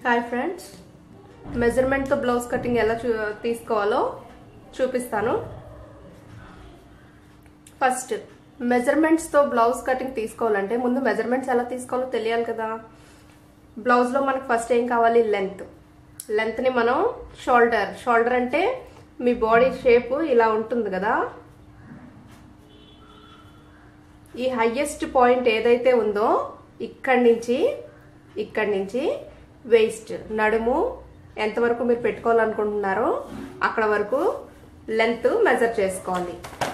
hi friends మెజర్మెంట్తో blouse cutting ఎలా చూ తీసుకోవాలో చూపిస్తాను ఫస్ట్ మెజర్మెంట్స్తో బ్లౌజ్ కటింగ్ తీసుకోవాలంటే ముందు మెజర్మెంట్స్ ఎలా తీసుకోవాలో తెలియాలి కదా బ్లౌజ్లో మనకు ఫస్ట్ ఏం కావాలి లెంత్ లెంత్ని మనం షోల్డర్ షోల్డర్ అంటే మీ బాడీ షేప్ ఇలా ఉంటుంది కదా ఈ హయ్యెస్ట్ పాయింట్ ఏదైతే ఉందో ఇక్కడి నుంచి ఇక్కడి నుంచి వేస్ట్ నడుము ఎంతవరకు మీరు పెట్టుకోవాలనుకుంటున్నారో అక్కడ వరకు లెంత్ మెజర్ చేసుకోవాలి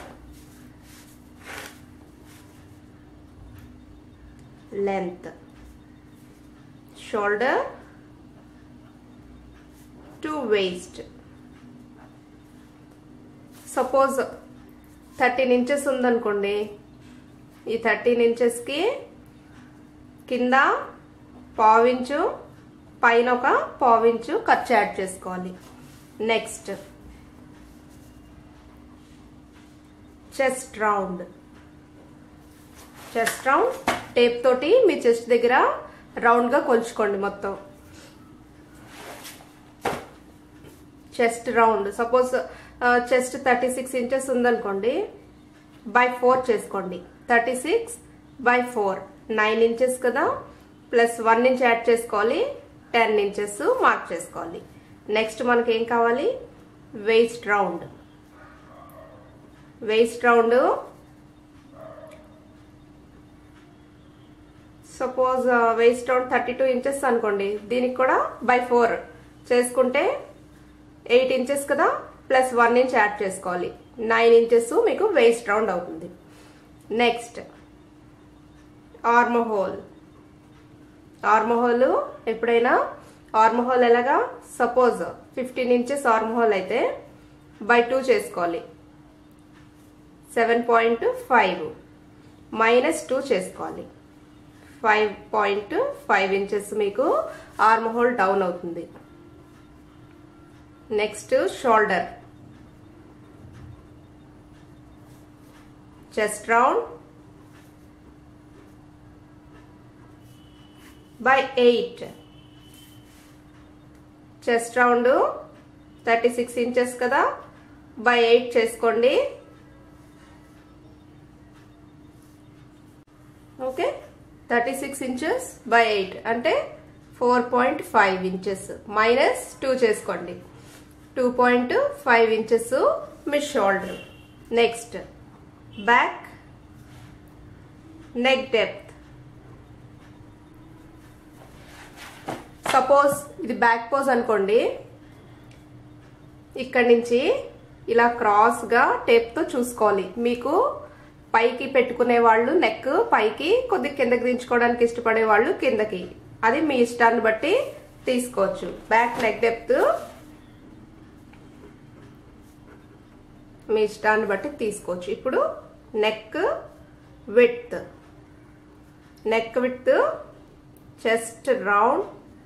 length shoulder to waist suppose thirteen inches ఉందనుకోండి ఈ థర్టీన్ ఇంచెస్కి కింద పావించు పైన ఒక పావించు ఖర్చు యాడ్ చేసుకోవాలి next chest round chest round tape తోటి మీ చెస్ట్ దగ్గర రౌండ్గా కొలుచుకోండి మొత్తం chest round suppose chest thirty six inches ఉందనుకోండి బై ఫోర్ చేసుకోండి thirty six by four nine inches కదా ప్లస్ వన్ ఇంచ్ యాడ్ చేసుకోవాలి టెన్ ఇంచెస్ మార్క్ చేసుకోవాలి నెక్స్ట్ మనకి ఏం కావాలి waist round waist round suppose waist round thirty two inches అనుకోండి దీనికి కూడా బై ఫోర్ చేసుకుంటే ఎయిట్ ఇంచెస్ కదా ప్లస్ వన్ ఇంచ్ యాడ్ చేసుకోవాలి నైన్ ఇంచెస్ మీకు వేస్ట్ రౌండ్ అవుతుంది నెక్స్ట్ ఆర్మోహోల్ ఆర్మోహోల్ ఎప్పుడైనా ఆర్మోహోల్ ఎలాగా సపోజ్ ఫిఫ్టీన్ ఇంచెస్ ఆర్మోహోల్ అయితే బై టూ చేసుకోవాలి seven point five minus two చేసుకోవాలి ఫైవ్ పాయింట్ ఫైవ్ ఇంచెస్ మీకు ఆర్మోహోల్ డౌన్ అవుతుంది next shoulder chest round by eight chest round thirty six inches కదా by eight చేసుకోండి okay thirty six inches by eight అంటే four point five inches minus two చేసుకోండి two point five inches మీ shoulder next back neck depth suppose ఇది back పోజ్ అనుకోండి ఇక్కడి నుంచి ఇలా క్రాస్గా టేప్తో చూసుకోవాలి మీకు పైకి పెట్టుకునే వాళ్ళు నెక్ పైకి కొద్ది కిందకి దించుకోవడానికి ఇష్టపడే వాళ్ళు కిందకి అది మీ ఇష్టాన్ని బట్టి తీసుకోవచ్చు బ్యాక్ నెక్ డెప్త్ మీ ఇష్టాన్ని బట్టి తీసుకోవచ్చు ఇప్పుడు neck width neck width chest round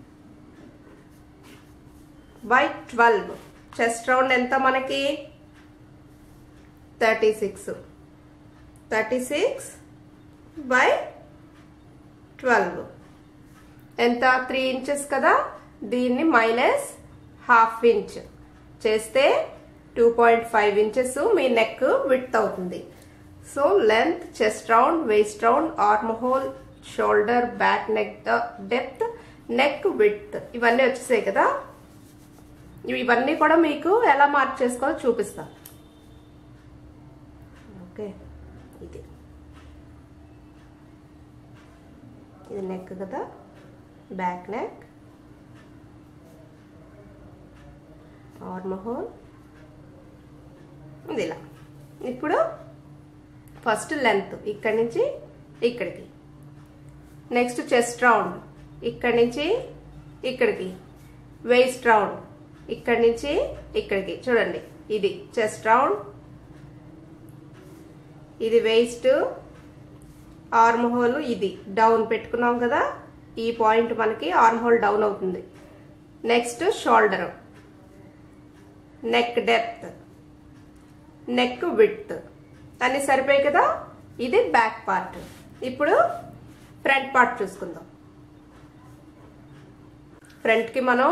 by twelve chest round ఎంత మనకి thirty six thirty six by twelve ఎంత త్రీ ఇంచెస్ కదా దీన్ని మైనస్ హాఫ్ ఇంచ్ చేస్తే టూ పాయింట్ ఫైవ్ ఇంచెస్ మీ నెక్ విత్ అవుతుంది so length chest round waist round arm hole shoulder back neck depth neck width ఇవన్నీ వచ్చేసాయి కదా ఇవన్నీ కూడా మీకు ఎలా మార్క్ చేసుకోవాలో చూపిస్తాను ఓకే ఇది ఇది నెక్ కదా బ్యాక్ నెక్ ఆర్మ్ హోల్ ఇది ఇలా ఇప్పుడు ఫస్ట్ లెంత్ ఇక్కడి నుంచి ఇక్కడికి నెక్స్ట్ చెస్ట్ రౌండ్ ఇక్కడి నుంచి ఇక్కడికి వేస్ట్ రౌండ్ ఇక్కడి నుంచి ఇక్కడికి చూడండి ఇది చెస్ట్ రౌండ్ ఇది వేస్ట్ ఆర్మ్ హోల్ ఇది డౌన్ పెట్టుకున్నాం కదా ఈ పాయింట్ మనకి ఆర్మ్ హోల్ డౌన్ అవుతుంది next shoulder neck depth neck width అన్ని సరిపోయి కదా ఇది బ్యాక్ పార్ట్ ఇప్పుడు ఫ్రంట్ పార్ట్ చూసుకుందాం ఫ్రంట్కి మనం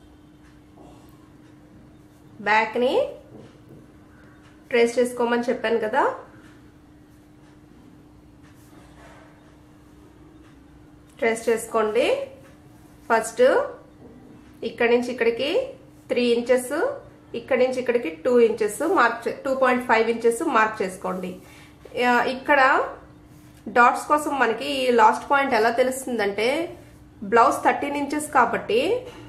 బ్యాక్ని ట్రేస్ చేసుకోమని చెప్పాను కదా ట్రేస్ చేసుకోండి ఫస్ట్ ఇక్కడి నుంచి ఇక్కడికి త్రీ ఇంచెస్ ఇక్కడి నుంచి ఇక్కడికి two inches mark two point five inches mark చేసుకోండి ఆ, ఇక్కడ డాట్స్ కోసం మనకి ఈ లాస్ట్ పాయింట్ ఎలా తెలుస్తుందంటే బ్లౌజ్ థర్టీన్ ఇంచెస్ కాబట్టి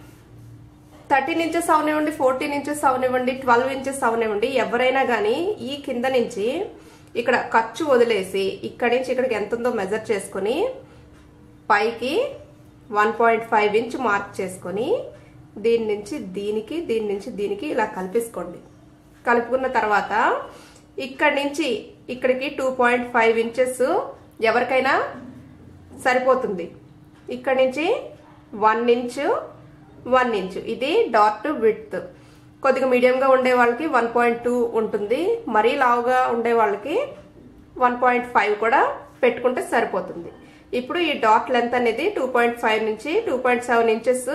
థర్టీన్ ఇంచెస్ అవనివ్వండి ఫోర్టీన్ ఇంచెస్ అవనివ్వండి ట్వెల్వ్ ఇంచెస్ అవనివ్వండి ఎవరైనా కానీ ఈ కింద నుంచి ఇక్కడ ఖర్చు వదిలేసి ఇక్కడి నుంచి ఇక్కడికి ఎంత ఉందో మెజర్ చేసుకుని పైకి one point five inch mark చేసుకొని దీని నుంచి దీనికి దీని నుంచి దీనికి ఇలా కలిపేసుకోండి కలుపుకున్న తర్వాత ఇక్కడి నుంచి ఇక్కడికి టూ పాయింట్ ఫైవ్ ఇంచెస్ ఎవరికైనా సరిపోతుంది ఇక్కడి నుంచి వన్ ఇంచ్ వన్ ఇంచ్ ఇది డాట్ విడ్త్ కొద్దిగా మీడియంగా ఉండే వాళ్ళకి వన్ పాయింట్ టూ ఉంటుంది మరీ లావుగా ఉండే వాళ్ళకి వన్ పాయింట్ ఫైవ్ కూడా పెట్టుకుంటే సరిపోతుంది ఇప్పుడు ఈ డాట్ లెంత్ అనేది టూ పాయింట్ ఫైవ్ నుంచి టూ పాయింట్ సెవెన్ ఇంచెస్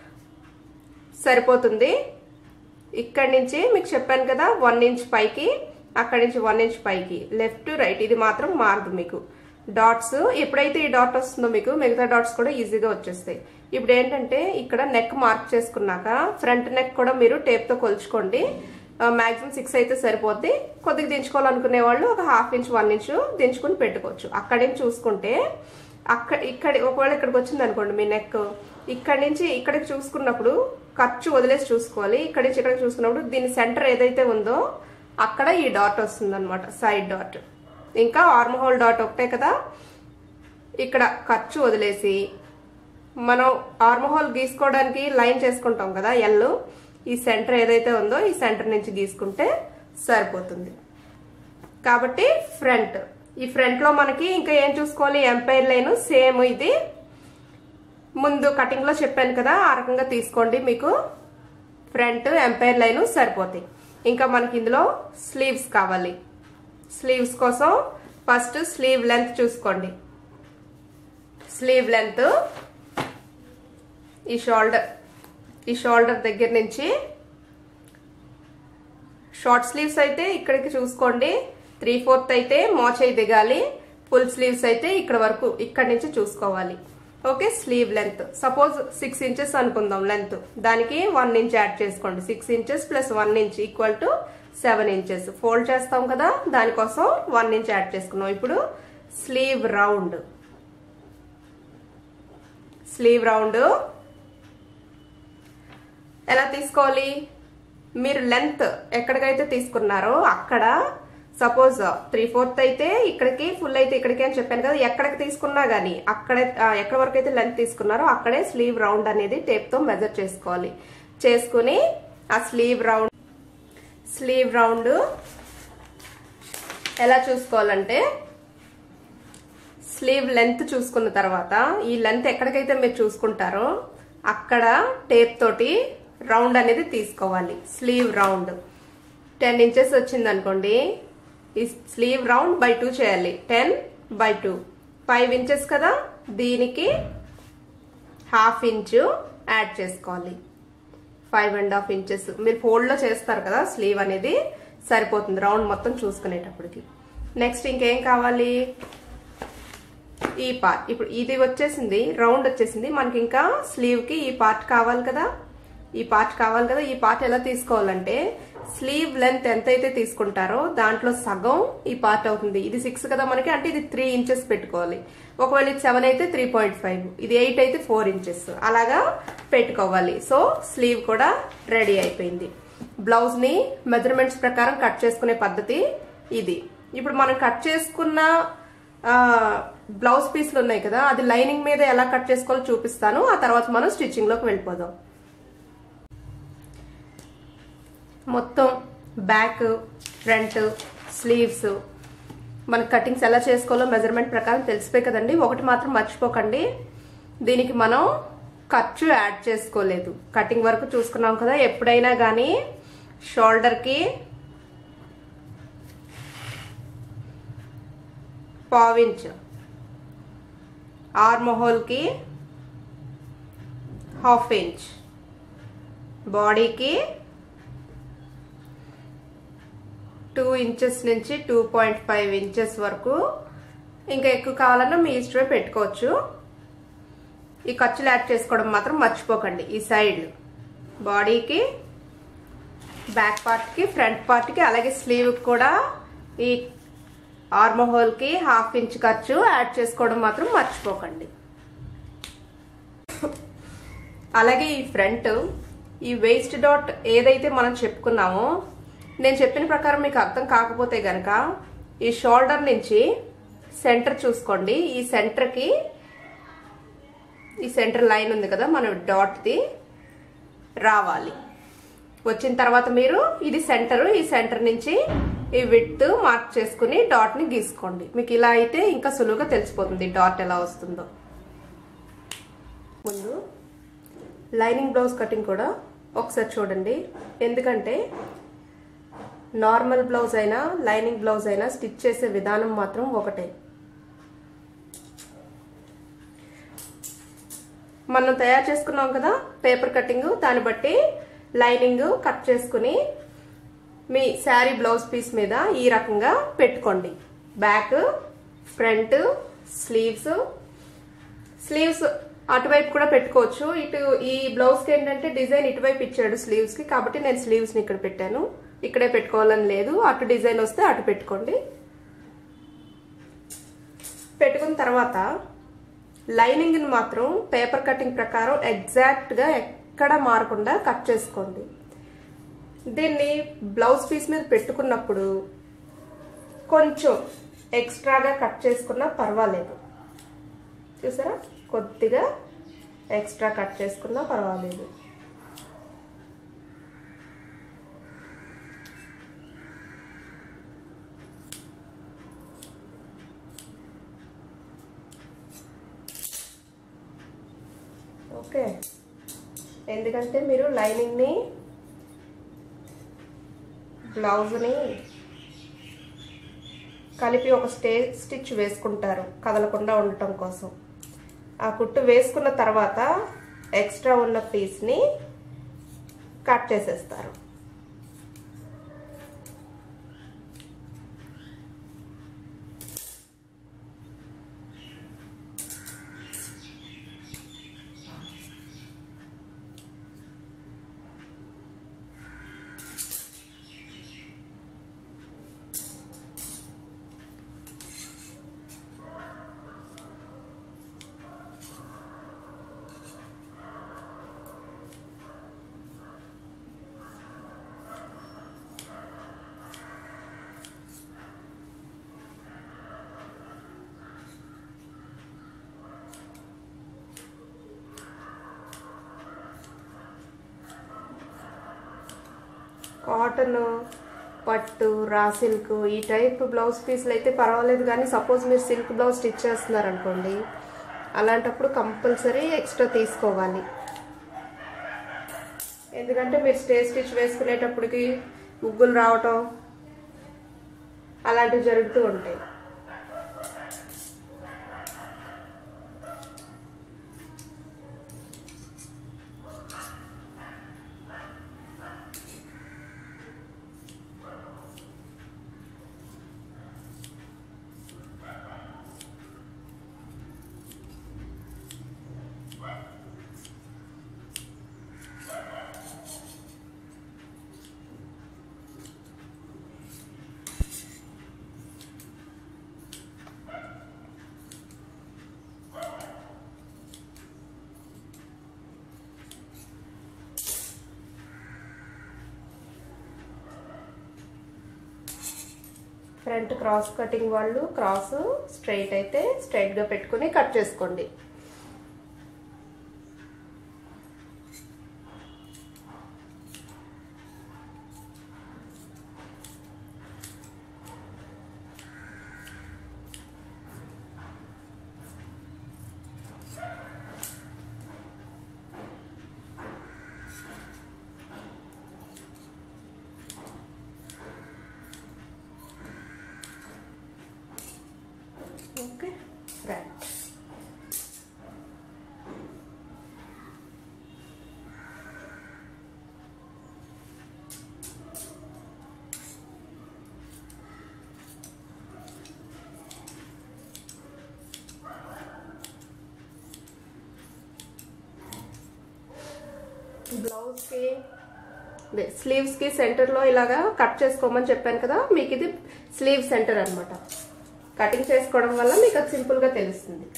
సరిపోతుంది ఇక్కడి నుంచి మీకు చెప్పాను కదా వన్ ఇంచ్ పైకి అక్కడి నుంచి వన్ ఇంచ్ పైకి లెఫ్ట్ రైట్ ఇది మాత్రం మారదు మీకు డాట్స్ ఎప్పుడైతే ఈ డాట్ వస్తుందో మీకు మిగతా డాట్స్ కూడా ఈజీగా వచ్చేస్తాయి ఇప్పుడు ఏంటంటే ఇక్కడ నెక్ మార్క్ చేసుకున్నాక ఫ్రంట్ నెక్ కూడా మీరు టేప్తో కొలుచుకోండి మాక్సిమం సిక్స్ అయితే సరిపోద్ది కొద్దిగా దించుకోవాలనుకునే వాళ్ళు ఒక హాఫ్ ఇంచ్ వన్ ఇంచ్ దించుకుని పెట్టుకోవచ్చు అక్కడి నుంచి చూసుకుంటే అక్కడ ఇక్కడ ఒకవేళ ఇక్కడికి వచ్చింది అనుకోండి మీ నెక్ ఇక్కడి నుంచి ఇక్కడికి చూసుకున్నప్పుడు ఖర్చు వదిలేసి చూసుకోవాలి ఇక్కడి నుంచి ఇక్కడికి చూసుకున్నప్పుడు దీని సెంటర్ ఏదైతే ఉందో అక్కడ ఈ డాట్ వస్తుంది అనమాట సైడ్ డాట్ ఇంకా ఆర్మ్ హోల్ డాట్ ఒకటే కదా ఇక్కడ ఖర్చు వదిలేసి మనం ఆర్మ్ హోల్ గీసుకోవడానికి లైన్ చేసుకుంటాం కదా ఎల్ ఈ సెంటర్ ఏదైతే ఉందో ఈ సెంటర్ నుంచి గీసుకుంటే సరిపోతుంది కాబట్టి ఫ్రంట్ ఈ ఫ్రంట్ లో మనకి ఇంకా ఏం చూసుకోవాలి ఎంపైర్ లైన్ సేమ్ ఇది ముందు కటింగ్ లో చెప్పాను కదా ఆ రకంగా తీసుకోండి మీకు ఫ్రంట్ ఎంపైర్ లైన్ సరిపోతాయి ఇంకా మనకి ఇందులో స్లీవ్స్ కావాలి స్లీవ్స్ కోసం ఫస్ట్ స్లీవ్ లెంత్ చూసుకోండి స్లీవ్ లెంత్ ఈ షోల్డర్ ఈ షోల్డర్ దగ్గర నుంచి షార్ట్ స్లీవ్స్ అయితే ఇక్కడికి చూసుకోండి త్రీ ఫోర్త్ అయితే మోచై దిగాలి ఫుల్ స్లీవ్స్ అయితే ఇక్కడ వరకు ఇక్కడ నుంచి చూసుకోవాలి okay sleeve length suppose six inches అనుకుందాం లెంత్ దానికి వన్ ఇంచ్ యాడ్ చేసుకోండి six inches plus one inch equal to seven inches fold చేస్తాం కదా దానికోసం వన్ ఇంచ్ యాడ్ చేసుకున్నాం ఇప్పుడు స్లీవ్ రౌండ్ స్లీవ్ రౌండ్ ఎలా తీసుకోవాలి మీరు లెంత్ ఎక్కడికైతే తీసుకున్నారో అక్కడ సపోజ్ త్రీ ఫోర్త్ అయితే ఇక్కడికి ఫుల్ అయితే ఇక్కడికి అని చెప్పాను కదా ఎక్కడికి తీసుకున్నా గానీ అక్కడే ఆ, ఎక్కడి వరకు అయితే లెంత్ తీసుకున్నారో అక్కడే స్లీవ్ రౌండ్ అనేది టేప్ తో మెజర్ చేసుకోవాలి చేసుకుని ఆ స్లీవ్ రౌండ్ స్లీవ్ రౌండ్ ఎలా చూసుకోవాలంటే స్లీవ్ లెంత్ చూసుకున్న తర్వాత ఈ లెంత్ ఎక్కడికైతే మీరు చూసుకుంటారో అక్కడ టేప్ తోటి రౌండ్ అనేది తీసుకోవాలి స్లీవ్ రౌండ్ టెన్ ఇంచెస్ వచ్చింది అనుకోండి ఈ స్లీవ్ రౌండ్ బై టూ చేయాలి ten by two five inches కదా దీనికి హాఫ్ ఇంచు యాడ్ చేసుకోవాలి ఫైవ్ అండ్ హాఫ్ ఇంచెస్ మీరు ఫోల్డ్ లో చేస్తారు కదా స్లీవ్ అనేది సరిపోతుంది రౌండ్ మొత్తం చూసుకునేటప్పటికి నెక్స్ట్ ఇంకేం కావాలి ఈ పార్ట్ ఇప్పుడు ఇది వచ్చేసింది రౌండ్ వచ్చేసింది మనకి ఇంకా స్లీవ్ కి ఈ పార్ట్ కావాలి కదా ఈ పార్ట్ కావాలి కదా ఈ పార్ట్ ఎలా తీసుకోవాలంటే స్లీవ్ లెంత్ ఎంతైతే తీసుకుంటారో దాంట్లో సగం ఈ పార్ట్ అవుతుంది ఇది సిక్స్ కదా మనకి అంటే ఇది త్రీ ఇంచెస్ పెట్టుకోవాలి ఒకవేళ ఇది సెవెన్ అయితే త్రీ పాయింట్ ఫైవ్ ఇది ఎయిట్ అయితే ఫోర్ ఇంచెస్ అలాగా పెట్టుకోవాలి సో స్లీవ్ కూడా రెడీ అయిపోయింది బ్లౌజ్ ని మెజర్మెంట్స్ ప్రకారం కట్ చేసుకునే పద్ధతి ఇది ఇప్పుడు మనం కట్ చేసుకున్న బ్లౌజ్ పీస్లు ఉన్నాయి కదా అది లైనింగ్ మీద ఎలా కట్ చేసుకోవాలో చూపిస్తాను ఆ తర్వాత మనం స్టిచ్చింగ్ లోకి వెళ్ళిపోదాం మొత్తం బ్యాక్ ఫ్రంట్ స్లీవ్స్ మన కటింగ్స్ ఎలా చేసుకోవాలో మెజర్మెంట్ ప్రకారం తెలిసిపోయి కదండి ఒకటి మాత్రం మర్చిపోకండి దీనికి మనం ఖర్చు యాడ్ చేసుకోలేదు కటింగ్ వరకు చూసుకున్నాం కదా ఎప్పుడైనా కానీ షోల్డర్కి పావించ్ ఆర్మ్ హోల్కి హాఫ్ ఇంచ్ బాడీకి టూ ఇంచెస్ నుంచి టూ పాయింట్ ఫైవ్ ఇంచెస్ వరకు ఇంకా ఎక్కువ కావాలన్నా మీ ఇష్టమే పెట్టుకోవచ్చు ఈ ఖర్చులు యాడ్ చేసుకోవడం మాత్రం మర్చిపోకండి ఈ సైడ్ బాడీకి బ్యాక్ పార్ట్కి ఫ్రంట్ పార్ట్కి అలాగే స్లీవ్ కూడా ఈ ఆర్మహోల్కి హాఫ్ ఇంచ్ ఖర్చు యాడ్ చేసుకోవడం మాత్రం మర్చిపోకండి అలాగే ఈ ఫ్రంట్ ఈ వేస్ట్ డాట్ ఏదైతే మనం చెప్పుకున్నామో నేను చెప్పిన ప్రకారం మీకు అర్థం కాకపోతే గనక ఈ షోల్డర్ నుంచి సెంటర్ చూసుకోండి ఈ సెంటర్కి ఈ సెంటర్ లైన్ ఉంది కదా మన డాట్ది రావాలి వచ్చిన తర్వాత మీరు ఇది సెంటర్ ఈ సెంటర్ నుంచి ఈ విత్ మార్క్ చేసుకుని డాట్ని గీసుకోండి మీకు ఇలా అయితే ఇంకా సులువుగా తెలిసిపోతుంది డాట్ ఎలా వస్తుందో ముందు లైనింగ్ బ్లౌజ్ కటింగ్ కూడా ఒకసారి చూడండి ఎందుకంటే నార్మల్ బ్లౌజ్ అయినా లైనింగ్ బ్లౌజ్ అయినా స్టిచ్ చేసే విధానం మాత్రం ఒకటే మనం తయారు చేసుకున్నాం కదా పేపర్ కటింగ్ దాన్ని బట్టి లైనింగ్ కట్ చేసుకుని మీ శారీ బ్లౌజ్ పీస్ మీద ఈ రకంగా పెట్టుకోండి బ్యాక్ ఫ్రంట్ స్లీవ్స్ స్లీవ్స్ అటువైపు కూడా పెట్టుకోవచ్చు ఇటు ఈ బ్లౌజ్కి ఏంటంటే డిజైన్ ఇటువైపు ఇచ్చాడు స్లీవ్స్కి కాబట్టి నేను స్లీవ్స్ని ఇక్కడ పెట్టాను ఇక్కడే పెట్టుకోవాలని లేదు అటు డిజైన్ వస్తే అటు పెట్టుకోండి పెట్టుకున్న తర్వాత లైనింగ్ని మాత్రం పేపర్ కటింగ్ ప్రకారం ఎగ్జాక్ట్గా ఎక్కడ మారకుండా కట్ చేసుకోండి దీన్ని బ్లౌజ్ పీస్ మీద పెట్టుకున్నప్పుడు కొంచెం ఎక్స్ట్రాగా కట్ చేసుకున్నా పర్వాలేదు చూసారా కొద్దిగా ఎక్స్ట్రా కట్ చేసుకున్నా పర్వాలేదు ఓకే ఎందుకంటే మీరు లైనింగ్ని బ్లౌజ్ని కలిపి ఒక స్టే స్టిచ్ వేసుకుంటారు కదలకుండా ఉండటం కోసం ఆ కుట్టు వేసుకున్న తర్వాత ఎక్స్ట్రా ఉన్న పీస్ని కట్ చేసేస్తారు కాటన్ పట్టు రా సిల్క్ ఈ టైప్ బ్లౌజ్ పీస్లు అయితే పర్వాలేదు కానీ సపోజ్ మీరు సిల్క్ బ్లౌజ్ స్టిచ్ చేస్తున్నారు అనుకోండి అలాంటప్పుడు కంపల్సరీ ఎక్స్ట్రా తీసుకోవాలి ఎందుకంటే మీరు స్టే స్టిచ్ వేసుకునేటప్పటికి ముగ్గులు రావటం అలాంటివి జరుగుతూ ఉంటాయి ఫ్రంట్ క్రాస్ కటింగ్ వాళ్ళు క్రాస్ స్ట్రైట్ అయితే స్ట్రైట్గా పెట్టుకుని కట్ చేసుకోండి ఓకే ఫ్రంట్ బ్లౌజ్కి అదే స్లీవ్స్కి సెంటర్లో ఇలాగా కట్ చేసుకోమని చెప్పాను కదా మీకు ఇది స్లీవ్ సెంటర్ అనమాట కటింగ్ చేసుకోవడం వల్ల మీకు అది సింపుల్గా తెలుస్తుంది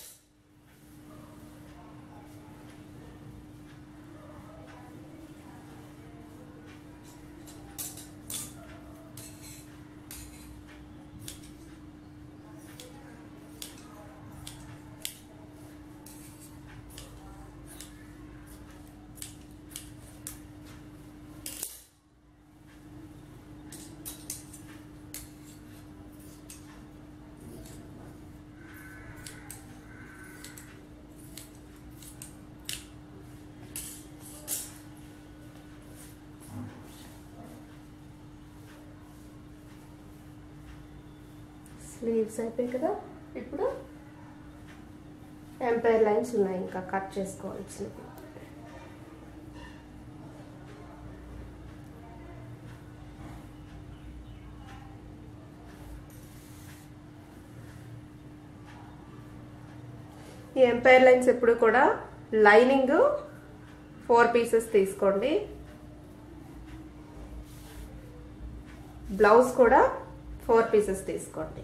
స్లీవ్స్ అయిపోయాయి కదా ఇప్పుడు ఎంపైర్ లైన్స్ ఉన్నాయి ఇంకా కట్ చేసుకోవాల్సినవి ఈ ఎంపైర్ లైన్స్ ఎప్పుడు కూడా లైనింగ్ ఫోర్ పీసెస్ తీసుకోండి బ్లౌజ్ కూడా ఫోర్ పీసెస్ తీసుకోండి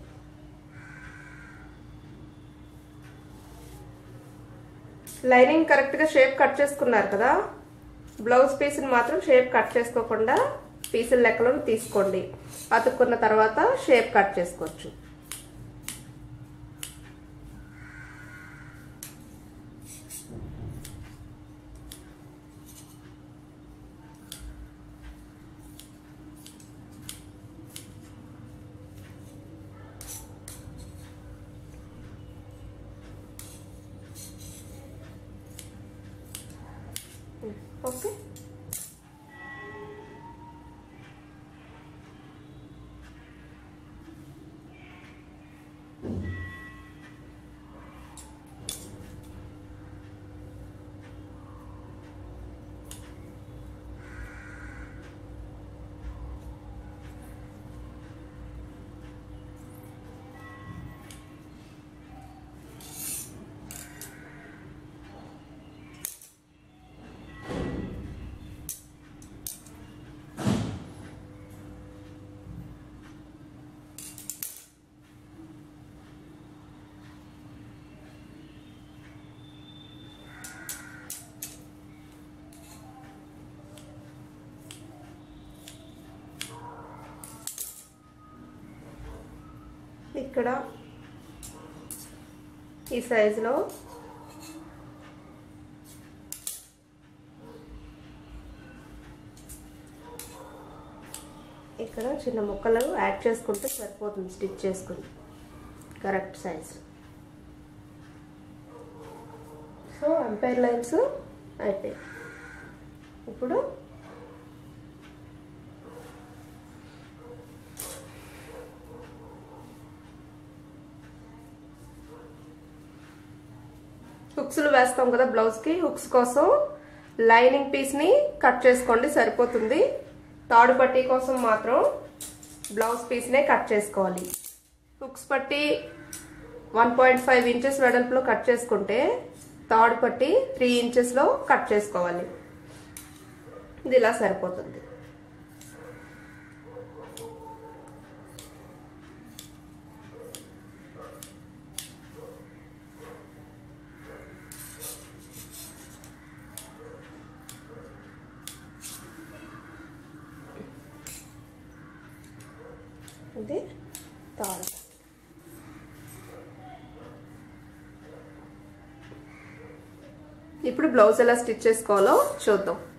లైనింగ్ కరెక్ట్గా షేప్ కట్ చేసుకున్నారు కదా బ్లౌజ్ పీస్ని మాత్రం షేప్ కట్ చేసుకోకుండా పీసుల లెక్కలో తీసుకోండి అతుక్కున్న తర్వాత షేప్ కట్ చేసుకోవచ్చు ఓకే ఇక్కడ ఈ సైజులో ఇక్కడ చిన్న ముక్కలు యాడ్ చేసుకుంటే సరిపోతుంది స్టిచ్ చేసుకుని correct size so empire lines అయిపోయాయి ఇప్పుడు హుక్స్లు వేస్తాం కదా బ్లౌజ్కి హుక్స్ కోసం లైనింగ్ పీస్ని కట్ చేసుకోండి సరిపోతుంది తాడు పట్టీ కోసం మాత్రం బ్లౌజ్ పీస్నే కట్ చేసుకోవాలి హుక్స్ పట్టి వన్ పాయింట్ ఫైవ్ ఇంచెస్ వెడల్పులో కట్ చేసుకుంటే తాడు పట్టి త్రీ ఇంచెస్లో కట్ చేసుకోవాలి ఇది ఇలా సరిపోతుంది ఇది తాడు ఇప్పుడు బ్లౌజ్ ఎలా స్టిచ్ చేసుకోవాలో చూద్దాం